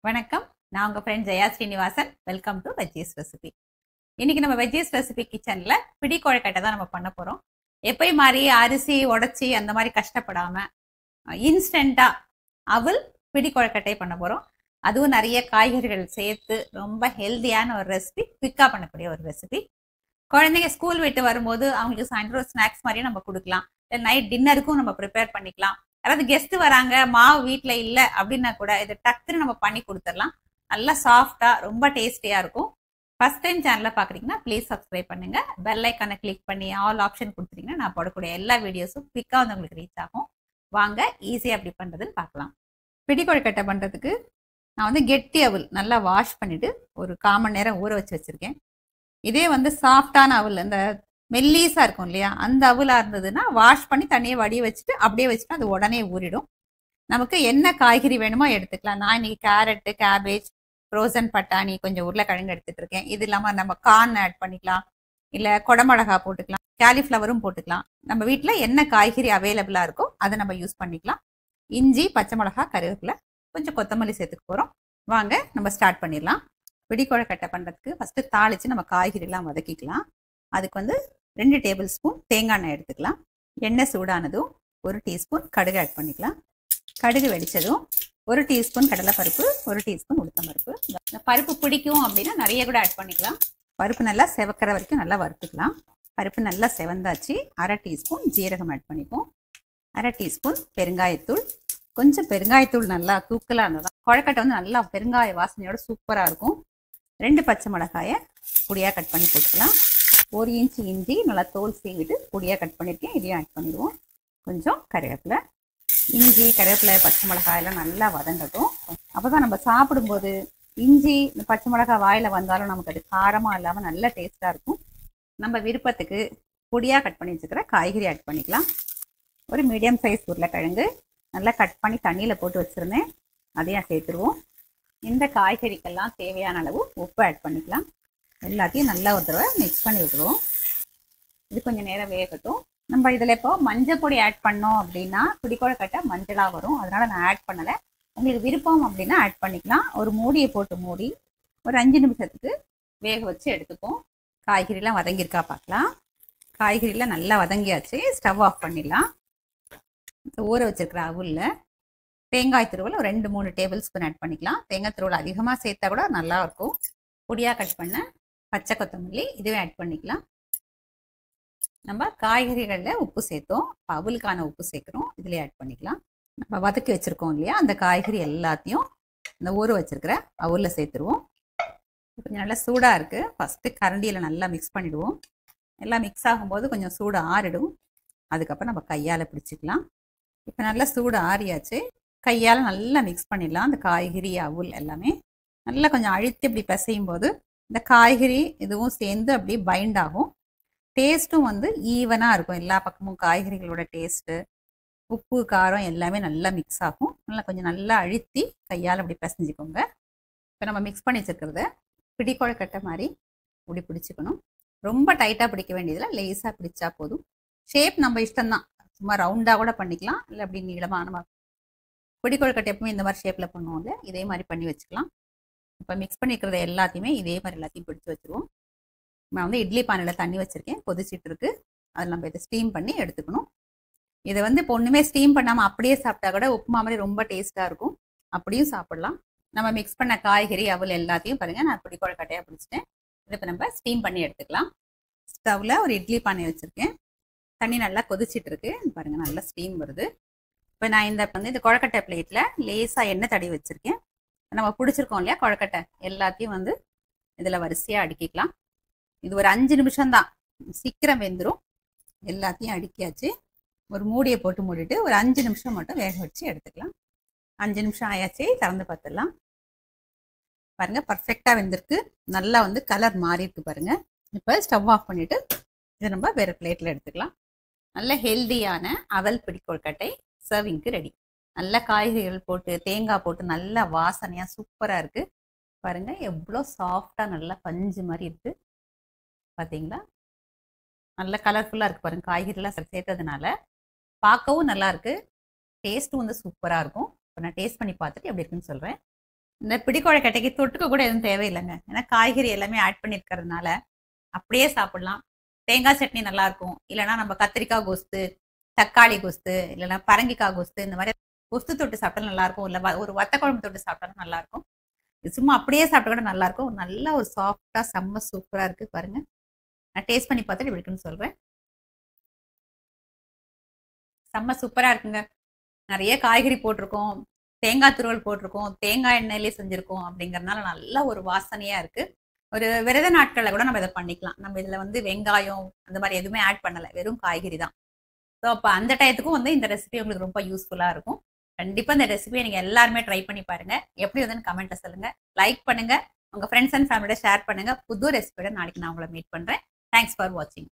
வணக்கம் நான் உங்கள் friend Jaya Srinivasan welcome to veggies recipe இன்னைக்கு நம்ம வெஜ்ஜீஸ் ரெசிபி கிச்சனில் பிடி குழக்கட்டை தான் நம்ம பண்ண போகிறோம் எப்பயும் மாதிரி அரிசி உடச்சி அந்த மாதிரி கஷ்டப்படாமல் இன்ஸ்டண்ட்டாக அவல் பிடி குழக்கட்டை பண்ண போகிறோம் அதுவும் நிறைய காய்கறிகள் சேர்த்து ரொம்ப ஹெல்த்தியான ஒரு ரெசிபி குவிக்காக பண்ணக்கூடிய ஒரு ரெசிபி குழந்தைங்க ஸ்கூல் விட்டு வரும்போது அவங்களுக்கு சாயந்தரம் ஸ்நாக்ஸ் மாதிரியும் நம்ம கொடுக்கலாம் இல்லை நைட் டின்னருக்கும் நம்ம ப்ரிப்பேர் பண்ணிக்கலாம் யாராவது கெஸ்ட் வராங்க மாவு வீட்டில் இல்லை அப்படின்னா கூட இதை டக்குன்னு நம்ம பண்ணி கொடுத்துடலாம் நல்லா சாஃப்டாக ரொம்ப டேஸ்டியாக இருக்கும் ஃபர்ஸ்ட் டைம் சேனலை பார்க்குறீங்கன்னா ப்ளீஸ் சப்ஸ்கிரைப் பண்ணுங்க பெல் ஐக்கானை கிளிக் பண்ணி ஆல் ஆப்ஷன் கொடுத்துட்டீங்கன்னா நான் போடக்கூடிய எல்லா வீடியோஸும் குவிக்காக வந்து உங்களுக்கு ரீச் ஆகும் வாங்க ஈஸியாக எப்படி பண்ணுறதுன்னு பார்க்கலாம் பிடி கொழுக்கட்டை பண்ணுறதுக்கு நான் வந்து கெட்டி அவல் நல்லா வாஷ் பண்ணிவிட்டு ஒரு காமன் நேரம் ஊற வச்சு வச்சுருக்கேன் இதே வந்து சாஃப்டான அவல் இந்த மெல்லீஸாக இருக்கும் இல்லையா அந்த அவலாக இருந்ததுன்னா வாஷ் பண்ணி தண்ணியை வடிய வச்சுட்டு அப்படியே வச்சுட்டு அது உடனே ஊறிடும் நமக்கு என்ன காய்கறி வேணுமோ எடுத்துக்கலாம் நான் இன்னைக்கு கேரட்டு கேபேஜ் ஃப்ரோசன் பட்டாணி கொஞ்சம் உருளைக்கிழங்கு எடுத்துட்டு இருக்கேன் இது இல்லாமல் நம்ம கார்ன் ஆட் பண்ணிக்கலாம் இல்லை கொடமிளகா போட்டுக்கலாம் கேலிஃப்ளவரும் போட்டுக்கலாம் நம்ம வீட்டில் என்ன காய்கறி அவைலபிளாக இருக்கோ அதை நம்ம யூஸ் பண்ணிக்கலாம் இஞ்சி பச்சை மிளகா கருவேப்பிலை கொஞ்சம் கொத்தமல்லி சேர்த்துக்க போகிறோம் வாங்க நம்ம ஸ்டார்ட் பண்ணிடலாம் பிடிக்கொழக்கட்டை பண்ணுறதுக்கு ஃபஸ்ட்டு தாளித்து நம்ம காய்கறிலாம் வதக்கிக்கலாம் அதுக்கு வந்து ரெண்டு டேபிள் ஸ்பூன் தேங்காய் எண்ணெய் எடுத்துக்கலாம் எண்ணெய் சூடானதும் ஒரு டீஸ்பூன் கடுகு ஆட் பண்ணிக்கலாம் கடுகு வெடிச்சதும் ஒரு டீஸ்பூன் கடலைப்பருப்பு ஒரு டீஸ்பூன் உளுத்தம்பருப்பு இந்த பருப்பு பிடிக்கும் அப்படின்னா நிறைய கூட ஆட் பண்ணிக்கலாம் பருப்பு நல்லா செவக்கிற வரைக்கும் நல்லா வறுத்துக்கலாம் பருப்பு நல்லா செவந்தாச்சு அரை டீஸ்பூன் ஜீரகம் ஆட் பண்ணிப்போம் அரை டீஸ்பூன் பெருங்காயத்தூள் கொஞ்சம் பெருங்காயத்தூள் நல்லா தூக்கலாக இருந்ததா குழக்கட்டை வந்து நல்லா பெருங்காய வாசனையோட சூப்பராக இருக்கும் ரெண்டு பச்சை மிளகாயை பொடியாக கட் பண்ணி போட்டுக்கலாம் ஒரு இன்ச்சு இஞ்சி நல்லா தோல் சீவிட்டு பொடியாக கட் பண்ணியிருக்கேன் இதையும் ஆட் பண்ணிடுவோம் கொஞ்சம் கருவேப்பிலை இஞ்சி கருவேப்பிலை பச்சை மிளகாய் எல்லாம் நல்லா வதங்கட்டும் அப்போ தான் நம்ம சாப்பிடும்போது இஞ்சி இந்த பச்சை மிளகாய் வாயில் வந்தாலும் நமக்கு அது காரமாக இல்லாமல் நல்ல டேஸ்ட்டாக இருக்கும் நம்ம விருப்பத்துக்கு பொடியாக கட் பண்ணி வச்சுக்கிற காய்கறி ஆட் பண்ணிக்கலாம் ஒரு மீடியம் சைஸ் உருளைக்கிழங்கு நல்லா கட் பண்ணி தண்ணியில் போட்டு வச்சுருந்தேன் அதையும் சேர்த்துருவோம் இந்த காய்கறிக்கெல்லாம் தேவையான அளவு உப்பு ஆட் பண்ணிக்கலாம் எல்லாத்தையும் நல்லா ஒரு தடவை மிக்ஸ் பண்ணி விட்டுருவோம் இது கொஞ்சம் நேரம் வேகட்டும் நம்ம இதில் இப்போ மஞ்சள் பொடி ஆட் பண்ணோம் அப்படின்னா பிடிக்கொழக்கட்டை மஞ்சளாக வரும் அதனால் நான் ஆட் பண்ணலை உங்களுக்கு விருப்பம் அப்படின்னா ஆட் பண்ணிக்கலாம் ஒரு மூடியை போட்டு மூடி ஒரு அஞ்சு நிமிஷத்துக்கு வேக வச்சு எடுத்துப்போம் காய்கறிலாம் வதங்கியிருக்கா பார்க்கலாம் காய்கறிலாம் நல்லா வதங்கியாச்சு ஸ்டவ் ஆஃப் பண்ணிடலாம் ஊற வச்சிருக்கிற அவுலில் தேங்காய் துருவல் ஒரு ரெண்டு மூணு டேபிள் ஸ்பூன் ஆட் பண்ணிக்கலாம் தேங்காய் துருவல் அதிகமாக சேர்த்தா கூட நல்லா இருக்கும் பொடியாக கட் பண்ண பச்சை கொத்தமல்லி இதுவே ஆட் பண்ணிக்கலாம் நம்ம காய்கறிகளில் உப்பு சேர்த்தோம் அவலுக்கான உப்பு சேர்க்குறோம் இதில் ஆட் பண்ணிக்கலாம் நம்ம வதக்கி வச்சுருக்கோம் இல்லையா அந்த காய்கறி எல்லாத்தையும் இந்த ஊற வச்சுருக்கிற அவலில் சேர்த்துருவோம் கொஞ்சம் நல்லா சூடாக இருக்குது ஃபஸ்ட்டு கரண்டியில் நல்லா மிக்ஸ் பண்ணிவிடுவோம் எல்லாம் மிக்ஸ் ஆகும்போது கொஞ்சம் சூடு ஆறிடும் அதுக்கப்புறம் நம்ம கையால் பிடிச்சிக்கலாம் இப்போ நல்லா சூடு ஆறியாச்சு கையால் நல்லா மிக்ஸ் பண்ணிடலாம் அந்த காய்கறி அவுல் எல்லாமே நல்லா கொஞ்சம் அழுத்தி இப்படி பிசையும் போது இந்த காய்கறி இதுவும் சேர்ந்து அப்படியே பைண்ட் ஆகும் டேஸ்ட்டும் வந்து ஈவனாக இருக்கும் எல்லா பக்கமும் காய்கறிகளோட டேஸ்ட்டு உப்பு காரம் எல்லாமே நல்லா மிக்ஸ் ஆகும் நல்லா கொஞ்சம் நல்லா அழுத்தி கையால் அப்படி பிசைஞ்சிக்கோங்க இப்போ நம்ம மிக்ஸ் பண்ணி வச்சுருக்கிறத பிடிக்கொழக்கட்டை மாதிரி இப்படி பிடிச்சிக்கணும் ரொம்ப டைட்டாக பிடிக்க வேண்டியதில்லை லேஸாக பிடிச்சா போதும் ஷேப் நம்ம இஷ்டம்தான் சும்மா ரவுண்டாக கூட பண்ணிக்கலாம் இல்லை அப்படி நீளமாக நம்ம பிடிக்கொழக்கட்டை எப்பவுமே இந்த மாதிரி ஷேப்பில் பண்ணுவோம்ல இதே மாதிரி பண்ணி வச்சுக்கலாம் இப்போ மிக்ஸ் பண்ணிக்கிறத எல்லாத்தையுமே இதே மாதிரி எல்லாத்தையும் பிடிச்சி வச்சுருவோம் நான் வந்து இட்லி பானையில் தண்ணி வச்சுருக்கேன் கொதிச்சிட்டு இருக்கு அதில் நம்ம இதை ஸ்டீம் பண்ணி எடுத்துக்கணும் இதை வந்து இப்போ ஒன்றுமே ஸ்டீம் பண்ணாமல் அப்படியே சாப்பிட்டா கூட உப்புமா மாதிரி ரொம்ப டேஸ்ட்டாக இருக்கும் அப்படியும் சாப்பிடலாம் நம்ம மிக்ஸ் பண்ண காய்கறி அவல் எல்லாத்தையும் பாருங்கள் நான் இப்படி கொழக்கட்டையாக பிடிச்சிட்டேன் இதை இப்போ நம்ம ஸ்டீம் பண்ணி எடுத்துக்கலாம் ஸ்டவ்வில் ஒரு இட்லி பானை வச்சுருக்கேன் தண்ணி நல்லா கொதிச்சிட்டு இருக்கு பாருங்கள் நல்லா ஸ்டீம் வருது இப்போ நான் இந்த வந்து இந்த கொழக்கட்டை பிளேட்டில் லேசாக எண்ணெய் தடவி வச்சுருக்கேன் நம்ம பிடிச்சிருக்கோம் இல்லையா கொழக்கட்டை எல்லாத்தையும் வந்து இதில் வரிசையாக அடுக்கிக்கலாம் இது ஒரு அஞ்சு நிமிஷம்தான் சீக்கிரம் வெந்துடும் எல்லாத்தையும் அடுக்கியாச்சு ஒரு மூடியை போட்டு மூடிட்டு ஒரு அஞ்சு நிமிஷம் மட்டும் வேக வச்சு எடுத்துக்கலாம் அஞ்சு நிமிஷம் ஆயாச்சு திறந்து பார்த்துடலாம் பாருங்க பர்ஃபெக்டாக வெந்திருக்கு நல்லா வந்து கலர் மாறி இருக்கு பாருங்க இப்போ ஸ்டவ் ஆஃப் பண்ணிட்டு இதை நம்ம வேறு பிளேட்டில் எடுத்துக்கலாம் நல்ல ஹெல்தியான அவல் பிடிக்கொழுக்கட்டை சர்விங்க்கு ரெடி நல்ல காய்கறிகள் போட்டு தேங்காய் போட்டு நல்ல வாசனையாக சூப்பராக இருக்குது பாருங்கள் எவ்வளோ சாஃப்டாக நல்லா பஞ்சு மாதிரி இருக்குது பார்த்தீங்களா நல்ல கலர்ஃபுல்லாக இருக்குது பாருங்கள் காய்கறிலாம் சேர்த்ததுனால பார்க்கவும் நல்லா இருக்குது டேஸ்ட்டும் வந்து சூப்பராக இருக்கும் இப்போ நான் டேஸ்ட் பண்ணி பார்த்துட்டு எப்படி இருக்குன்னு சொல்கிறேன் இந்த பிடிக்கொழக்கட்டைக்கு தொட்டுக்க கூட எதுவும் தேவையில்லைங்க ஏன்னா காய்கறி எல்லாமே ஆட் பண்ணியிருக்கிறதுனால அப்படியே சாப்பிடலாம் தேங்காய் சட்னி நல்லா இருக்கும் இல்லைன்னா நம்ம கத்திரிக்காய் கொஸ்து தக்காளி கொஸ்து இல்லைன்னா பரங்கிக்காய் கொஸ்து இந்த மாதிரி கொஸ்து தொட்டு சாப்பிட்டாலும் நல்லா இருக்கும் இல்லை வ- ஒரு வத்த குழம்பு தொட்டு சாப்பிட்டாலும் நல்லா இருக்கும் இது சும்மா அப்படியே சாப்பிட்டா கூட நல்லா இருக்கும் நல்ல ஒரு சாஃப்டா செம்ம சூப்பரா இருக்கு பாருங்க நான் டேஸ்ட் பண்ணி பார்த்துட்டு எப்படி இருக்குன்னு சொல்றேன் செம்ம சூப்பரா இருக்குங்க நிறைய காய்கறி போட்டிருக்கோம் தேங்காய் துருவல் போட்டிருக்கோம் தேங்காய் எண்ணெயிலே செஞ்சிருக்கோம் அப்படிங்கறதுனால நல்ல ஒரு வாசனையா இருக்கு ஒரு விரத நாட்கள்ல கூட நம்ம இதை பண்ணிக்கலாம் நம்ம இதுல வந்து வெங்காயம் அந்த மாதிரி எதுவுமே ஆட் பண்ணல வெறும் காய்கறி தான் ஸோ அப்போ அந்த டயத்துக்கும் வந்து இந்த ரெசிபி உங்களுக்கு ரொம்ப யூஸ்ஃபுல்லா இருக்கும் கண்டிப்பா இந்த ரெசிபியை நீங்க எல்லாருமே ட்ரை பண்ணி பாருங்க எப்படி வந்துன்னு கமெண்ட்ல சொல்லுங்க லைக் பண்ணுங்க உங்க ஃப்ரெண்ட்ஸ் அண்ட் ஃபேமிலியோட ஷேர் பண்ணுங்க புது ரெசிபியோட நாளைக்கு நான் உங்களை மீட் பண்றேன் தேங்க்ஸ் ஃபார் வாட்சிங்